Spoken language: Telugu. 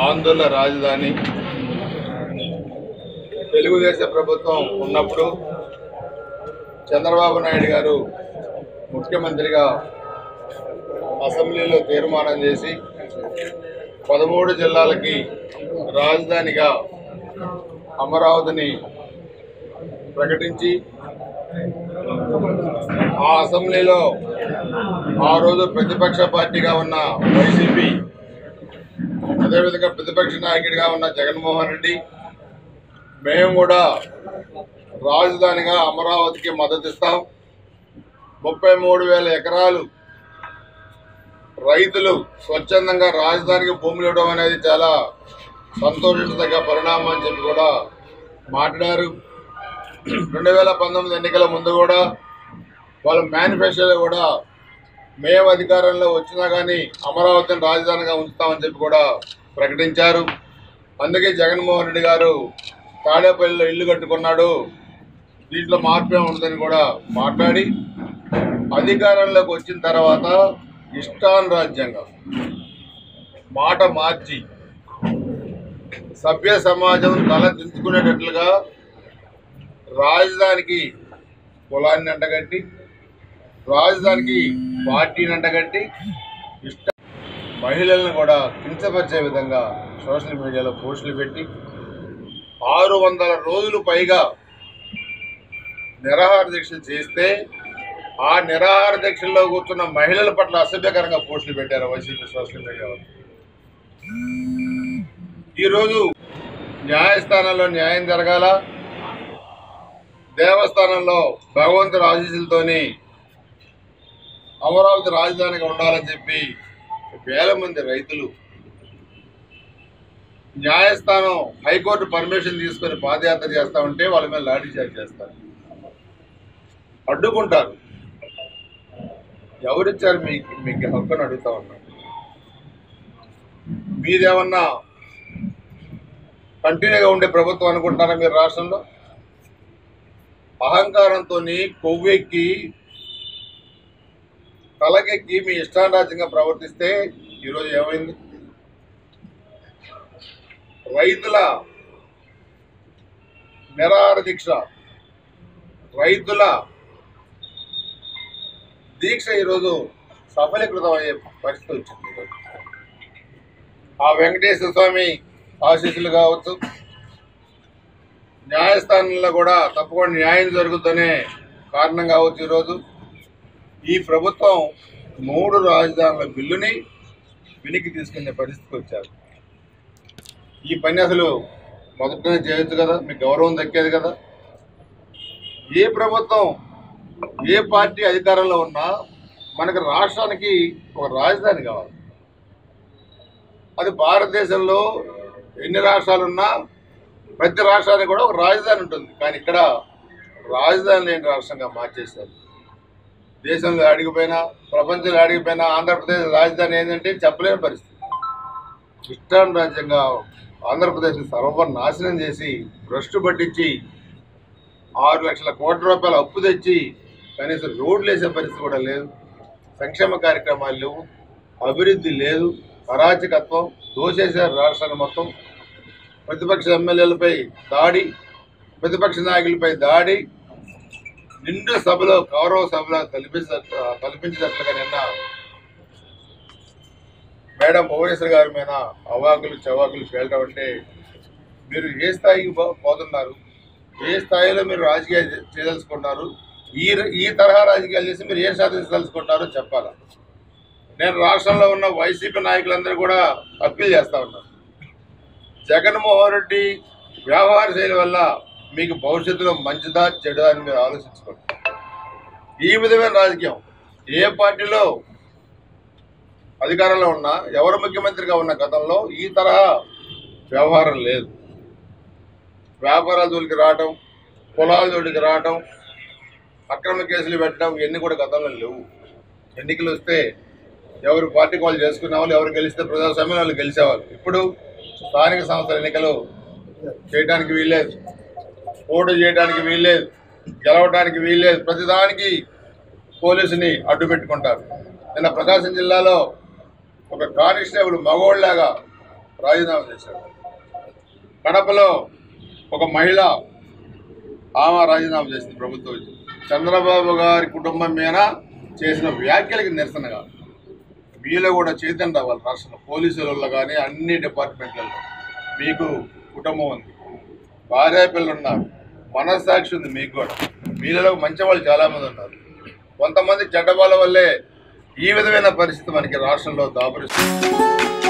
ఆందోళన రాజధాని తెలుగుదేశం ప్రభుత్వం ఉన్నప్పుడు చంద్రబాబు నాయుడు గారు ముఖ్యమంత్రిగా అసెంబ్లీలో తీర్మానం చేసి పదమూడు జిల్లాలకి రాజధానిగా అమరావతిని ప్రకటించి ఆ అసెంబ్లీలో ఆ రోజు ప్రతిపక్ష పార్టీగా ఉన్న వైసీపీ అదేవిధంగా ప్రతిపక్ష నాయకుడిగా ఉన్న జగన్మోహన్ రెడ్డి మేము కూడా రాజధానిగా అమరావతికి మద్దతు ఇస్తాం ముప్పై మూడు వేల ఎకరాలు రైతులు స్వచ్ఛందంగా రాజధానికి భూములు ఇవ్వడం అనేది చాలా సంతోషించదగ్గ పరిణామం అని చెప్పి కూడా మాట్లాడారు రెండు వేల పంతొమ్మిది ఎన్నికల ముందు కూడా వాళ్ళ మేనిఫెస్టోలో కూడా మేము అధికారంలో వచ్చినా కానీ అమరావతిని రాజధానిగా ఉంచుతామని చెప్పి కూడా ప్రకటించారు అందుకే జగన్మోహన్ రెడ్డి గారు తాడేపల్లిలో ఇల్లు కట్టుకున్నాడు దీంట్లో మార్పే ఉంటుందని కూడా మాట్లాడి అధికారంలోకి వచ్చిన తర్వాత ఇష్టానురాజ్యంగా మాట మార్చి సభ్య సమాజం తల దించుకునేటట్లుగా రాజధానికి కులాన్ని అంటగట్టి రాజధానికి పార్టీని అంటగట్టి ఇష్ట మహిళలను కూడా కించపరిచే విధంగా సోషల్ మీడియాలో పోస్టులు పెట్టి ఆరు వందల రోజులు పైగా నిరాహార దీక్షలు చేస్తే ఆ నిరాహార దీక్షల్లో కూర్చున్న మహిళల పట్ల అసభ్యకరంగా పోస్టులు పెట్టారు వైసీపీ సోషల్ మీడియాలో ఈరోజు న్యాయస్థానంలో న్యాయం జరగాల దేవస్థానంలో భగవంతుడి ఆశీస్సులతోని అమరావతి రాజధానిగా ఉండాలని చెప్పి వేల మంది రైతులు న్యాయస్థానం హైకోర్టు పర్మిషన్ తీసుకొని పాదయాత్ర చేస్తా ఉంటే వాళ్ళ మీద లాఠీ చార్జ్ చేస్తారు అడ్డుకుంటారు ఎవరిచ్చారు మీకు మీకు హక్కును అడుగుతా ఉన్నారు మీదేమన్నా కంటిన్యూగా ఉండే ప్రభుత్వం అనుకుంటారా మీరు రాష్ట్రంలో అహంకారంతో కొవ్వెక్కి తలకెక్కి మీ ఇష్టారాజ్యంగా ప్రవర్తిస్తే ఈరోజు ఏమైంది రైతుల నిరాహార దీక్ష రైతుల దీక్ష ఈరోజు సఫలీకృతం అయ్యే పరిస్థితి వచ్చింది ఈరోజు. ఆ వెంకటేశ్వర స్వామి ఆశీస్సులు కావచ్చు న్యాయస్థానంలో కూడా తప్పకుండా న్యాయం జరుగుతూనే కారణం కావచ్చు ఈరోజు ఈ ప్రభుత్వం మూడు రాజధానుల బిల్లుని వెనక్కి తీసుకునే పరిస్థితికి వచ్చారు ఈ పని అసలు మొదటనే చేయొచ్చు కదా మీకు గౌరవం దక్కేది కదా ఏ ప్రభుత్వం ఏ పార్టీ అధికారంలో ఉన్నా మనకు రాష్ట్రానికి ఒక రాజధాని కావాలి అది భారతదేశంలో ఎన్ని రాష్ట్రాలు ఉన్నా ప్రతి రాష్ట్రానికి కూడా ఒక రాజధాని ఉంటుంది కానీ ఇక్కడ రాజధాని లేని రాష్ట్రంగా మార్చేశారు దేశంలో అడిగిపోయినా ప్రపంచంలో అడిగిపోయినా ఆంధ్రప్రదేశ్ రాజధాని ఏంటంటే చెప్పలేని పరిస్థితి ఇష్టాన్ రాజ్యంగా ఆంధ్రప్రదేశ్ సర్వనాశనం చేసి భ్రష్టు పట్టించి ఆరు లక్షల కోట్ల రూపాయల అప్పు తెచ్చి కనీసం రోడ్లు వేసే పరిస్థితి కూడా లేదు సంక్షేమ కార్యక్రమాలు లేవు అభివృద్ధి లేదు అరాచకత్వం దోసేశారు రాష్ట్రాన్ని మొత్తం ప్రతిపక్ష ఎమ్మెల్యేలపై దాడి ప్రతిపక్ష నాయకులపై దాడి నిండు సభలో కౌరవ సభలో కల్పించ కల్పించినట్లుగా నిన్న మేడం భువనేశ్వర్ గారి మీద అవాకులు చవాకులు పేలటం అంటే మీరు ఏ స్థాయికి పో- పోతున్నారు ఏ స్థాయిలో మీరు రాజకీయాలు చే- చేయదలుచుకుంటున్నారు ఈ ర- ఈ తరహా రాజకీయాలు చేసి మీరు ఏం సాధించదలుచుకుంటారో చెప్పాలా నేను రాష్ట్రంలో ఉన్న వైసీపీ నాయకులందరూ కూడా అప్పీల్ చేస్తా ఉన్నాను జగన్మోహన్ రెడ్డి వ్యవహార శైలి వల్ల మీకు భవిష్యత్తులో మంచిదా చెడుదా అని మీరు ఆలోచించుకోండి ఈ విధమైన రాజకీయం ఏ పార్టీలో అధికారంలో ఉన్నా ఎవరు ముఖ్యమంత్రిగా ఉన్న గతంలో ఈ తరహా వ్యవహారం లేదు వ్యాపారాల జోలికి రావటం కులాల జోలికి రావటం అక్రమ కేసులు పెట్టడం ఇవన్నీ కూడా గతంలో లేవు ఎన్నికలు వస్తే ఎవరు పార్టీ వాళ్ళు చేసుకునే వాళ్ళు ఎవరు గెలిస్తే ప్రజాస్వామ్యం వాళ్ళు గెలిచేవాళ్ళు ఇప్పుడు స్థానిక సంస్థల ఎన్నికలు చేయడానికి వీల్లేదు పోటీ చేయడానికి వీల్లేదు గెలవడానికి వీల్లేదు ప్రతిదానికి పోలీసుని అడ్డు పెట్టుకుంటారు నిన్న ప్రకాశం జిల్లాలో ఒక కానిస్టేబుల్ మగోళ్ళలాగా రాజీనామా చేశాడు కడపలో ఒక మహిళ ఆమె రాజీనామా చేసింది ప్రభుత్వం చంద్రబాబు గారి కుటుంబం మీద చేసిన వ్యాఖ్యలకి నిరసనగా మీలో కూడా చైతన్యం రావాలి రాష్ట్రంలో పోలీసులలో కానీ అన్ని డిపార్ట్మెంట్లలో మీకు కుటుంబం ఉంది భార్య పిల్లలు ఉన్నారు మనస్సాక్షి ఉంది మీకు కూడా మీలో మంచి వాళ్ళు చాలామంది ఉన్నారు కొంతమంది చెడ్డ వాళ్ళ వల్లే ఈ విధమైన పరిస్థితి మనకి రాష్ట్రంలో దాపురిస్తుంది